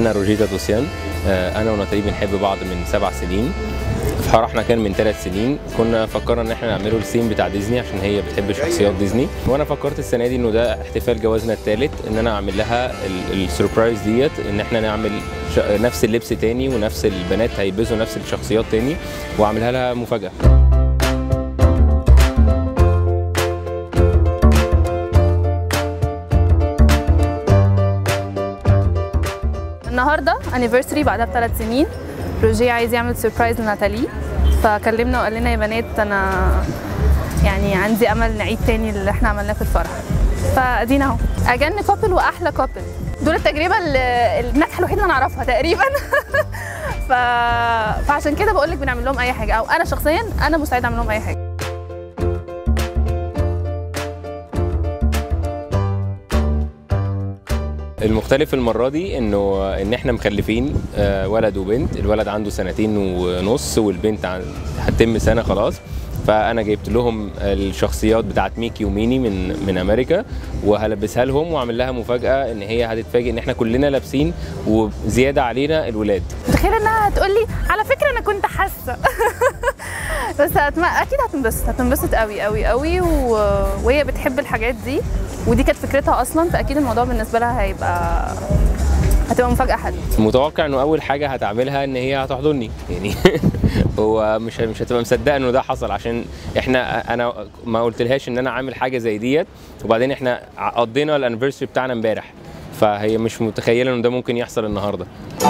انا روجيتا دوسيان آه، انا وناتالي بنحب بعض من سبع سنين فرحنا كان من ثلاث سنين كنا فكرنا ان احنا نعمله الثيم بتاع ديزني عشان هي بتحب شخصيات ديزني وانا فكرت السنه دي انه ده احتفال جوازنا الثالث ان انا اعمل لها ال- السربرايز ديت ان احنا نعمل ش- نفس اللبس تاني ونفس البنات هيلبسوا نفس الشخصيات تاني واعملها لها مفاجاه النهارده انيفرساري بعدها بثلاث سنين روجيه عايز يعمل سربرايز لناتالي فكلمنا وقال لنا يا بنات انا يعني عندي امل نعيد تاني اللي احنا عملناه في الفرح فادينا اهو اجن كوبل واحلى كوبل دول التجربه ال- الناجحه الوحيده اللي انا اعرفها تقريبا ف... فعشان كده بقول لك بنعمل لهم اي حاجه او انا شخصيا انا مستعده اعمل لهم اي حاجه المختلف المرة دي انه ان احنا مخلفين آه، ولد وبنت الولد عنده سنتين ونص والبنت عن- هتتم سنة خلاص فانا جبت لهم الشخصيات بتاعت ميكي وميني من من امريكا وهلبسها لهم واعمل لها مفاجاه ان هي هتتفاجئ ان احنا كلنا لابسين وزياده علينا الولاد متخيله انها هتقول لي على فكره انا كنت حاسه بس هتم... اكيد هتنبسط هتنبسط قوي قوي قوي و... وهي بتحب الحاجات دي ودي كانت فكرتها اصلا فاكيد الموضوع بالنسبه لها هيبقى هتبقى مفاجاه حلوه متوقع انه اول حاجه هتعملها ان هي هتحضني يعني هو مش مش هتبقى مصدقه انه ده حصل عشان احنا انا ما قلتلهاش ان انا عامل حاجه زي ديت وبعدين احنا قضينا الانيفرساري بتاعنا امبارح فهي مش متخيله انه ده ممكن يحصل النهارده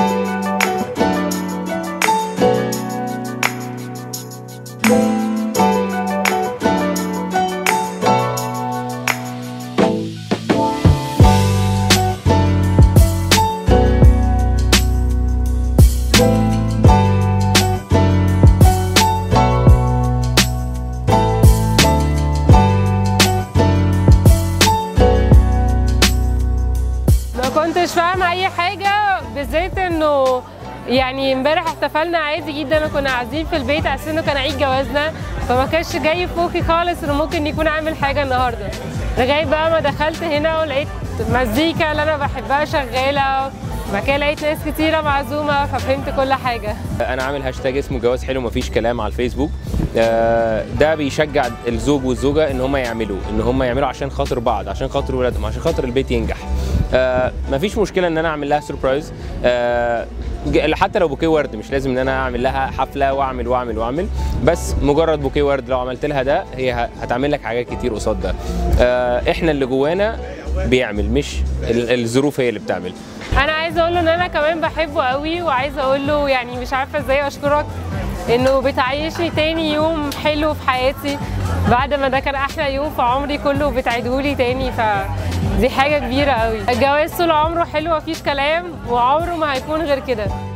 ما كنتش فاهمة أي حاجة بالذات إنه يعني امبارح احتفلنا عادي جدا وكنا قاعدين في البيت على أساس إنه كان عيد جوازنا فما كانش جاي في مخي خالص إنه ممكن يكون عامل حاجة النهاردة لغاية بقى ما دخلت هنا ولقيت مزيكا اللي أنا بحبها شغالة بعد كده لقيت ناس كتيرة معزومة ففهمت كل حاجة انا عامل هاشتاج اسمه جواز حلو مفيش كلام على الفيسبوك آه، ده بيشجع الزوج والزوجه ان هم يعملوا ان هم يعملوا عشان خاطر بعض عشان خاطر ولادهم عشان خاطر البيت ينجح آه، مفيش مشكله ان انا اعمل لها سربرايز آه، ج- حتى لو بوكيه ورد مش لازم ان انا اعمل لها حفله واعمل واعمل واعمل بس مجرد بوكيه ورد لو عملت لها ده هي ه- هتعمل لك حاجات كتير قصاد ده آه، احنا اللي جوانا بيعمل مش ال- الظروف هي اللي بتعمل انا عايزه اقول له ان انا كمان بحبه قوي وعايزه اقول له يعني مش عارفه ازاي اشكرك انه بتعيشني تاني يوم حلو في حياتي بعد ما ده كان احلى يوم في عمري كله بتعيدهولي تاني فدي حاجه كبيره قوي الجواز طول عمره حلو مفيش كلام وعمره ما هيكون غير كده